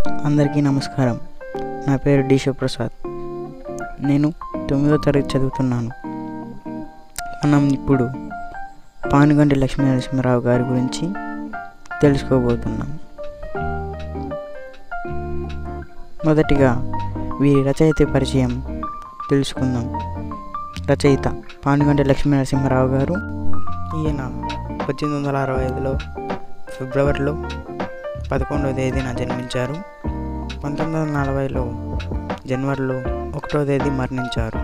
అందరికీ నమస్కారం నా పేరు డి శివప్రసాద్ నేను తొమ్మిదో తరగతి చదువుతున్నాను మనం ఇప్పుడు పానుగంటి లక్ష్మీ నరసింహరావు గారి గురించి తెలుసుకోబోతున్నాం మొదటిగా వీరి రచయిత పరిచయం తెలుసుకుందాం రచయిత పానుగంటి లక్ష్మీ నరసింహరావు గారు ఈయన పద్దెనిమిది వందల అరవై ఐదులో ఫిబ్రవరిలో పదకొండవ తేదీన జన్మించారు పంతొమ్మిది వందల నలభైలో జనవరిలో ఒకటో తేదీ మరణించారు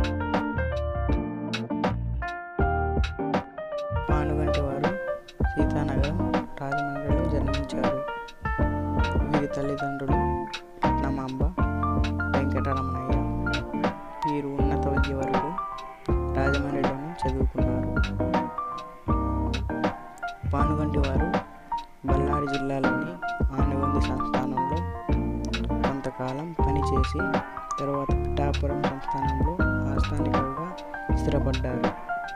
పానుగంటి వారు సీతానగరం రాజమండ్రిలో జన్మించారు వీరి తల్లిదండ్రులు నమాంబ వెంకటరమణయ్య వీరు ఉన్నత విద్య వరకు రాజమండ్రిలోనే చదువుకున్నారు పానుగంటి వారు బళ్ళారి జిల్లాలోని ఆనగొంది సంస్థానంలో కొంతకాలం పనిచేసి తర్వాత పిఠాపురం సంస్థానంలో ఆస్థానికులుగా స్థిరపడ్డారు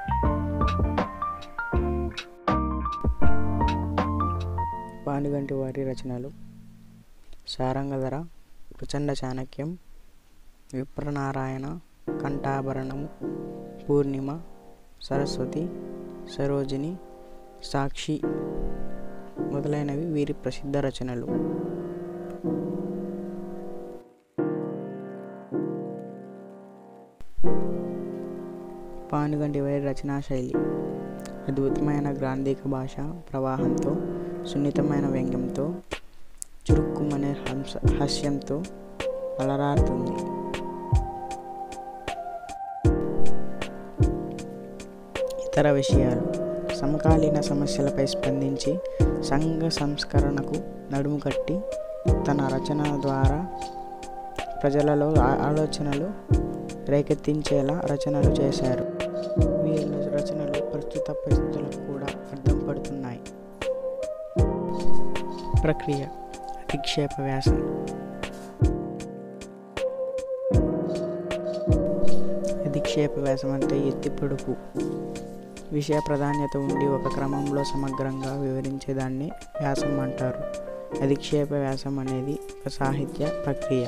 పానుగంటి వారి రచనలు సారంగధర ప్రచండ చాణక్యం విప్రనారాయణ కంఠాభరణము పూర్ణిమ సరస్వతి సరోజిని సాక్షి మొదలైనవి వీరి ప్రసిద్ధ రచనలు పానుగంటి వారి రచనా శైలి అద్భుతమైన గ్రాంధిక భాష ప్రవాహంతో సున్నితమైన వ్యంగ్యంతో చురుక్కుమనే హంస హాస్యంతో అలరారుతుంది ఇతర విషయాలు సమకాలీన సమస్యలపై స్పందించి సంఘ సంస్కరణకు నడుము కట్టి తన రచన ద్వారా ప్రజలలో ఆ- ఆలోచనలు రేకెత్తించేలా రచనలు చేశారు వీరి రచనలు ప్రస్తుత పరిస్థితులకు కూడా అర్థం పడుతున్నాయి ప్రక్రియ అధిక్షేప వ్యాసం అధిక్షేప వ్యాసం అంటే ఎత్తి పొడుపు విషయ ప్రాధాన్యత ఉండి ఒక క్రమంలో సమగ్రంగా వివరించేదాన్ని వ్యాసం అంటారు అధిక్షేప వ్యాసం అనేది ఒక సాహిత్య ప్రక్రియ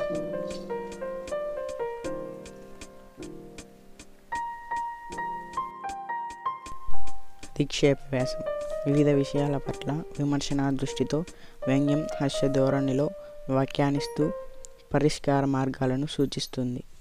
అధిక్షేప వ్యాసం వివిధ విషయాల పట్ల విమర్శనా దృష్టితో వ్యంగ్యం హాస్య ధోరణిలో వ్యాఖ్యానిస్తూ పరిష్కార మార్గాలను సూచిస్తుంది